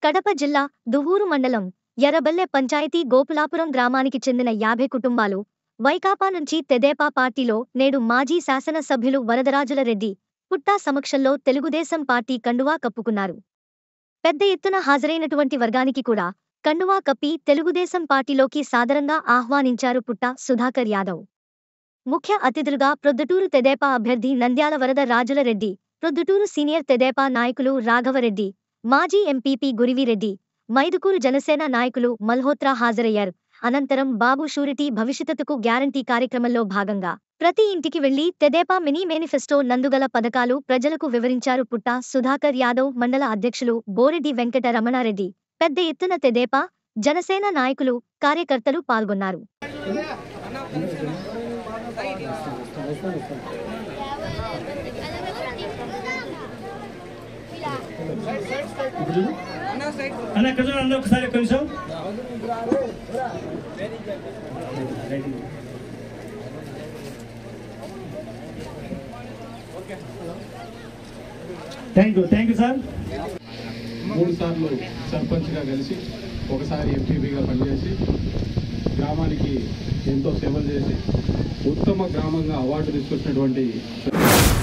కడప జిల్లా దువ్వూరు మండలం ఎర్రబల్లె పంచాయతీ గోపులాపురం గ్రామానికి చెందిన యాభై కుటుంబాలు వైకాపా నుంచి తెదేపా పార్టీలో నేడు మాజీ శాసనసభ్యులు వరదరాజుల రెడ్డి పుట్టా సమక్షంలో తెలుగుదేశం పార్టీ కండువా కప్పుకున్నారు పెద్ద ఎత్తున హాజరైనటువంటి వర్గానికి కూడా కండువా కప్పి తెలుగుదేశం పార్టీలోకి సాదరంగా ఆహ్వానించారు పుట్టా సుధాకర్ యాదవ్ ముఖ్య అతిథులుగా ప్రొద్దుటూరు తెదేపా అభ్యర్థి నంద్యాల వరద రాజుల రెడ్డి ప్రొద్దుటూరు సీనియర్ తెదేపా నాయకులు రాఘవరెడ్డి మాజీ ఎంపీపీ గురివిరెడ్డి మైదుకూరు జనసేన నాయకులు మల్హోత్రా హాజరయ్యారు అనంతరం బాబు షూరిటీ భవిష్యత్తుకు గ్యారంటీ కార్యక్రమంలో భాగంగా ప్రతి ఇంటికి వెళ్లి తెదేపా మినీ మేనిఫెస్టో నందుగల పథకాలు ప్రజలకు వివరించారు పుట్టా సుధాకర్ యాదవ్ మండల అధ్యక్షులు బోరెడ్డి వెంకట రమణారెడ్డి పెద్ద ఎత్తున తెదేపా జనసేన నాయకులు కార్యకర్తలు పాల్గొన్నారు అన్న ఎక్కడ చూడండి అందరూ ఒకసారి కొంచెం thank you thank you sir మూడు సార్లు సర్పంచ్గా కలిసి ఒకసారి ఎంపీపీగా పనిచేసి గ్రామానికి ఎంతో సేవలు చేసి ఉత్తమ గ్రామంగా అవార్డు తీసుకొచ్చినటువంటి